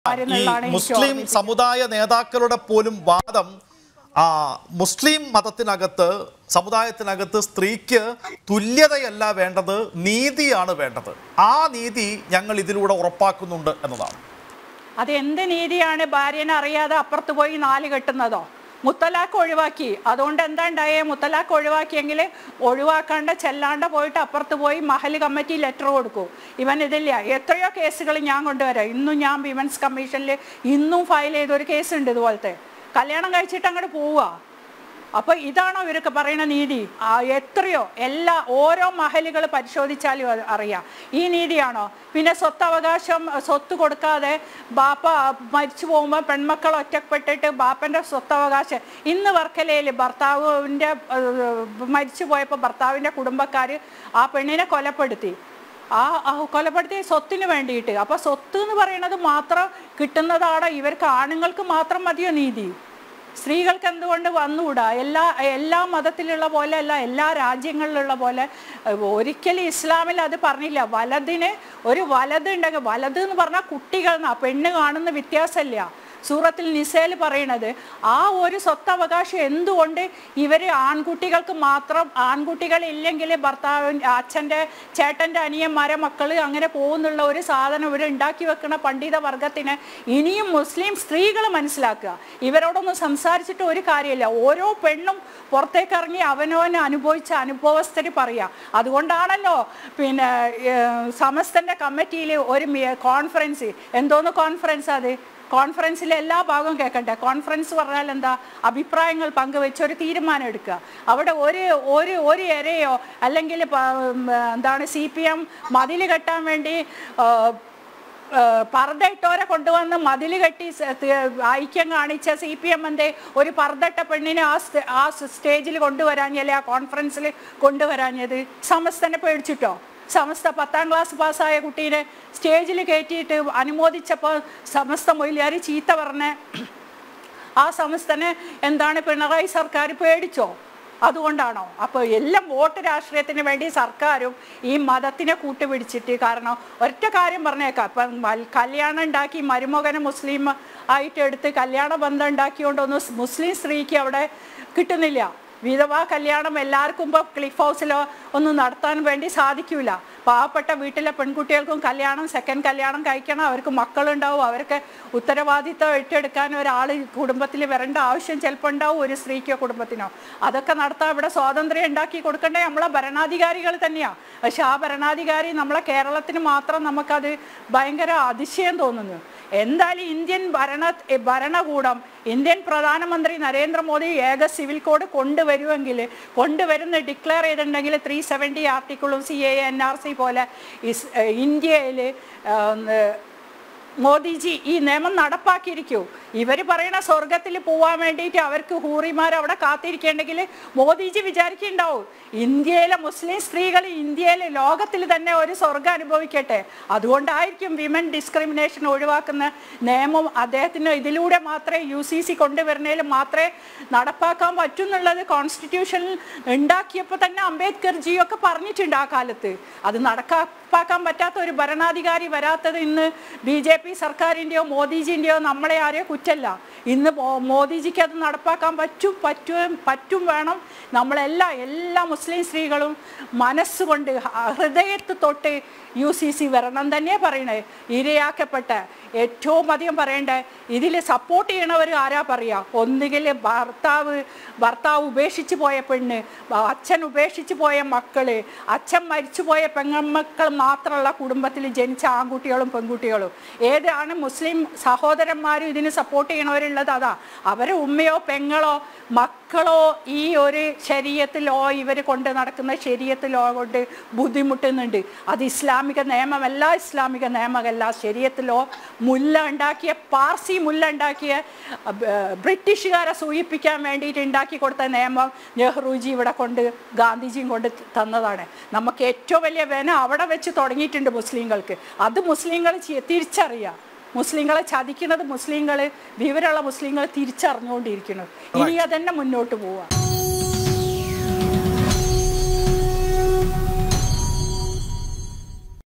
ഈ എന്നുള്ളതാണ് എനിക്ക് മുസ്ലിം ഓർമ്മിപ്പിക്കുന്നത്. സമുദായ നേതാക്കളുടെ പോലും വാദം ആ മുസ്ലിം മതത്തിനകത്ത് സമുദായത്തിനകത്ത് സ്ത്രീക്ക് തുല്യതയല്ല വേണ്ടത് നീതിയാണ് വേണ്ടത് ആ നീതി ഞങ്ങൾ ഇതിലൂടെ ഉറപ്പാക്കുന്നുണ്ട് എന്നതാണ് അത് എന്ത് നീതിയാണ് ഭാര്യനെ അറിയാതെ അപ്പുറത്ത് പോയി നാല് കെട്ടുന്നതോ മുത്തലാഖ് ഒഴിവാക്കി അതുകൊണ്ട് എന്താ ഉണ്ടായേ മുത്തലാഖ് ഒഴിവാക്കിയെങ്കിൽ ഒഴിവാക്കാണ്ട് ചെല്ലാണ്ട് പോയിട്ട് അപ്പുറത്ത് പോയി മഹൽ കമ്മിറ്റി ലെറ്റർ കൊടുക്കൂ ഇവൻ ഇതില്ല എത്രയോ കേസുകൾ ഞാൻ കൊണ്ടുവരാം ഇന്നും ഞാൻ വിമൻസ് കമ്മീഷനിൽ ഇന്നും ഫയൽ ചെയ്ത ഒരു കേസ് ഉണ്ട് ഇതുപോലത്തെ കല്യാണം കഴിച്ചിട്ട് അങ്ങോട്ട് പോവുക അപ്പൊ ഇതാണോ ഇവരൊക്കെ പറയുന്ന നീതി ആ, എത്രയോ എല്ലാ ഓരോ മഹലുകൾ പരിശോധിച്ചാലും അത് അറിയാം ഈ നീതിയാണോ പിന്നെ സ്വത്തവകാശം സ്വത്ത് കൊടുക്കാതെ ബാപ്പ മരിച്ചു പോകുമ്പോൾ പെൺമക്കൾ ഒറ്റപ്പെട്ടിട്ട് ബാപ്പന്റെ സ്വത്തവകാശം ഇന്ന് വർക്കലയിൽ ഭർത്താവിൻ്റെ മരിച്ചു പോയപ്പോൾ ഭർത്താവിൻ്റെ കുടുംബക്കാർ ആ പെണ്ണിനെ കൊലപ്പെടുത്തി ആ ആ കൊലപ്പെടുത്തിയ സ്വത്തിന് വേണ്ടിയിട്ട് അപ്പൊ സ്വത്ത് എന്ന് പറയുന്നത് മാത്രം കിട്ടുന്നതാണ് ഇവർക്ക് ആണുങ്ങൾക്ക് മാത്രം മതിയോ നീതി സ്ത്രീകൾക്ക് എന്തുകൊണ്ട് വന്നുകൂടാ എല്ലാ എല്ലാ മതത്തിലുള്ള പോലെ അല്ല എല്ലാ രാജ്യങ്ങളിലുള്ള പോലെ ഏഹ്, ഒരിക്കലും ഇസ്ലാമിൽ അത് പറഞ്ഞില്ല വലതിന് ഒരു വലത് ഉണ്ടെങ്കിൽ വലത് എന്ന് പറഞ്ഞാൽ കുട്ടികൾ എന്നാ പെണ്ണ് കാണുന്ന വ്യത്യാസമില്ല സൂറത്തിൽ നിസേൽ പറയണത് ആ ഒരു സ്വത്തവകാശം എന്തുകൊണ്ട് ഇവർ ആൺകുട്ടികൾക്ക് മാത്രം ആൺകുട്ടികൾ ഇല്ലെങ്കിൽ ഭർത്താവിൻ്റെ അച്ഛൻ്റെ ചേട്ടൻ്റെ അനിയന്മാരെ മക്കൾ അങ്ങനെ പോകുന്നുള്ള ഒരു സാധനം ഇവർ ഉണ്ടാക്കി വെക്കുന്ന പണ്ഡിത വർഗത്തിന് ഇനിയും മുസ്ലിം സ്ത്രീകൾ മനസ്സിലാക്കുക ഇവരോടൊന്നും സംസാരിച്ചിട്ട് ഒരു കാര്യമില്ല ഓരോ പെണ്ണും പുറത്തേക്ക് ഇറങ്ങി അവനവന് അനുഭവിച്ച അനുഭവസ്ഥര് പറയാം അതുകൊണ്ടാണല്ലോ പിന്നെ ഏഹ്, സമസ്തന്റെ കമ്മിറ്റിയിൽ ഒരു മി- കോൺഫറൻസ് എന്തോന്ന് കോൺഫറൻസ് അത് കോൺഫറൻസിലെ എല്ലാ ഭാഗവും കേൾക്കട്ടെ കോൺഫറൻസ് പറഞ്ഞാൽ എന്താ അഭിപ്രായങ്ങൾ പങ്കുവെച്ച് ഒരു തീരുമാനം എടുക്കുക അവിടെ ഒരു ഒരു ഒരു ഇരയോ അല്ലെങ്കിൽ പ- ഉം, എന്താണ് സി പി എം മതിൽ കെട്ടാൻ വേണ്ടി ആ, ആ, പർദ്ദ ഇട്ടവരെ കൊണ്ടുവന്ന് മതിൽ കെട്ടി സ- ത- ഐക്യം കാണിച്ച സി പി എമ്മിൻ്റെ ഒരു പർദ്ദട്ട പെണ്ണിനെ ആ സ്റ്റേ- ആ സ്റ്റേജിൽ കൊണ്ടുവരാഞ്ഞല്ലേ ആ കോൺഫറൻസിൽ കൊണ്ടുവരാഞ്ഞത് സമസ്തനെ പേടിച്ചിട്ടോ സമസ്ത പത്താം ക്ലാസ് പാസ്സായ കുട്ടീനെ സ്റ്റേജിൽ കയറ്റിയിട്ട് അനുമോദിച്ചപ്പോൾ സമസ്ത മൊയിലാർ ചീത്ത പറഞ്ഞ ആ സമസ്തനെ എന്താണ് പിണറായി സർക്കാർ പേടിച്ചോ അതുകൊണ്ടാണോ അപ്പോൾ എല്ലാം വോട്ട് രാഷ്ട്രീയത്തിന് വേണ്ടി സർക്കാരും ഈ മതത്തിനെ കൂട്ടുപിടിച്ചിട്ട് കാരണം ഒറ്റ കാര്യം പറഞ്ഞേക്കാം ഇപ്പം മൽ- കല്യാണം ഉണ്ടാക്കി മരുമകനെ മുസ്ലിം ആയിട്ട് എടുത്ത് കല്യാണ ബന്ധം ഉണ്ടാക്കിക്കൊണ്ടൊന്നും സ് മുസ്ലിം സ്ത്രീക്ക് അവിടെ കിട്ടുന്നില്ല വിധവാ കല്യാണം എല്ലാവർക്കും ഇപ്പോൾ ക്ലിഫ് ഹൗസിലോ ഒന്നും നടത്താൻ വേണ്ടി സാധിക്കൂല പാവപ്പെട്ട വീട്ടിലെ പെൺകുട്ടികൾക്കും കല്യാണം സെക്കൻഡ് കല്യാണം കഴിക്കണം അവർക്ക് മക്കളുണ്ടാവും അവർക്ക് ഉത്തരവാദിത്തം ഏറ്റെടുക്കാൻ ഒരാൾ കുടുംബത്തിൽ വരേണ്ട ആവശ്യം ചിലപ്പോൾ ഉണ്ടാവും ഒരു സ്ത്രീക്കോ കുടുംബത്തിനോ അതൊക്കെ നടത്താൻ ഇവിടെ സ്വാതന്ത്ര്യം ഉണ്ടാക്കി കൊടുക്കേണ്ടത് നമ്മളെ ഭരണാധികാരികൾ തന്നെയാണ് പക്ഷെ ആ ഭരണാധികാരി നമ്മളെ കേരളത്തിന് മാത്രം നമുക്കത് ഭയങ്കര അതിശയം തോന്നുന്നു എന്തായാലും ഇന്ത്യൻ ഭരണ ഭരണകൂടം ഇന്ത്യൻ പ്രധാനമന്ത്രി നരേന്ദ്രമോദി ഏക സിവിൽ കോഡ് കൊണ്ടുവരുമെങ്കിൽ കൊണ്ടുവരുന്ന ഡിക്ലെയർ ചെയ്തിട്ടുണ്ടെങ്കിൽ ത്രീ സെവൻറ്റി ആർട്ടിക്കിളും C A N R C പോലെ ഇസ് ഇന്ത്യയിൽ മോദിജി ഈ നിയമം നടപ്പാക്കിയിരിക്കൂ ഇവർ പറയണ സ്വർഗത്തിൽ പോവാൻ വേണ്ടിയിട്ട് അവർക്ക് ഹൂറിമാർ അവിടെ കാത്തിരിക്കേണ്ടെങ്കിൽ മോദിജി വിചാരിക്കുന്നുണ്ടാവും ഇന്ത്യയിലെ മുസ്ലിം സ്ത്രീകൾ ഇന്ത്യയിലെ ലോകത്തിൽ തന്നെ ഒരു സ്വർഗം അനുഭവിക്കട്ടെ അതുകൊണ്ടായിരിക്കും വിമൻ ഡിസ്ക്രിമിനേഷൻ ഒഴിവാക്കുന്ന നിയമം അദ്ദേഹത്തിന് ഇതിലൂടെ മാത്രമേ യു സി സി കൊണ്ടുവരുന്നതിൽ മാത്രമേ നടപ്പാക്കാൻ പറ്റൂ എന്നുള്ളത് കോൺസ്റ്റിറ്റ്യൂഷനിൽ ഉണ്ടാക്കിയപ്പോൾ തന്നെ അംബേദ്കർ ജിയൊക്കെ പറഞ്ഞിട്ടുണ്ട് ആ കാലത്ത് അത് നടപ്പാക്കാൻ പറ്റാത്ത ഒരു ഭരണാധികാരി വരാത്തത് ഇന്ന് ബി ജെ പി സർക്കാരിൻ്റെയോ മോദിജിൻ്റെയോ നമ്മളെ ആരെയോ കുറ്റല്ല ഇന്ന് മോ- മോദിജിക്ക് അത് നടപ്പാക്കാൻ പറ്റും പറ്റും പറ്റും വേണം നമ്മളെല്ലാ എല്ലാ മുസ്ലിം സ്ത്രീകളും മനസ്സുകൊണ്ട് ഹ- ഹൃദയത്ത് തൊട്ട് യു സി സി വരണം തന്നെ പറയണേ ഇരയാക്കപ്പെട്ട ഏറ്റവും അധികം പറയണ്ടേ ഇതിൽ സപ്പോർട്ട് ചെയ്യണവർ ആരാ പറയാ ഒന്നുകിൽ ഭർത്താവ് ഭർത്താവ് ഉപേക്ഷിച്ച് പോയ പെണ്ണ് ബ- അച്ഛൻ ഉപേക്ഷിച്ച് പോയ മക്കള് അച്ഛൻ മരിച്ചു പോയ പെങ്ങമ്മക്കൾ മാത്രമുള്ള കുടുംബത്തിൽ ജനിച്ച ആൺകുട്ടികളും പെൺകുട്ടികളും ഏതാണ് മുസ്ലിം സഹോദരന്മാരും ഇതിന് സപ്പോർട്ട് ചെയ്യണവരുള്ളത് അതാ അവരെ ഉമ്മയോ പെങ്ങളോ മക്കളോ ഈ ഒരു ശരീരത്തിലോ ഇവർ കൊണ്ട് നടക്കുന്ന ശരീരത്തിലോ കൊണ്ട് ബുദ്ധിമുട്ടുന്നുണ്ട് അത് ഇസ്ലാമിക നിയമമല്ല ഇസ്ലാമിക നിയമമല്ല ശരീരത്തിലോ മുല്ല ഉണ്ടാക്കിയ പാർസി മുല്ല ഉണ്ടാക്കിയ അഹ്, ബ്രിട്ടീഷുകാരെ സൂചിപ്പിക്കാൻ വേണ്ടിയിട്ട് ഉണ്ടാക്കി കൊടുത്ത നിയമം നെഹ്റുജി ഇവിടെ കൊണ്ട് ഗാന്ധിജിയും കൊണ്ട് തന്നതാണ് നമുക്ക് ഏറ്റവും വലിയ വേന അവിടെ വെച്ച് തുടങ്ങിയിട്ടുണ്ട് മുസ്ലിങ്ങൾക്ക് അത് മുസ്ലിങ്ങൾ ചി- തിരിച്ചറിയാം മുസ്ലിങ്ങളെ ചതിക്കുന്നത് മുസ്ലിങ്ങൾ വിവരമുള്ള മുസ്ലിങ്ങൾ തിരിച്ചറിഞ്ഞുകൊണ്ടിരിക്കുന്നു ഇനി അതന്നെ മുന്നോട്ട് പോവാം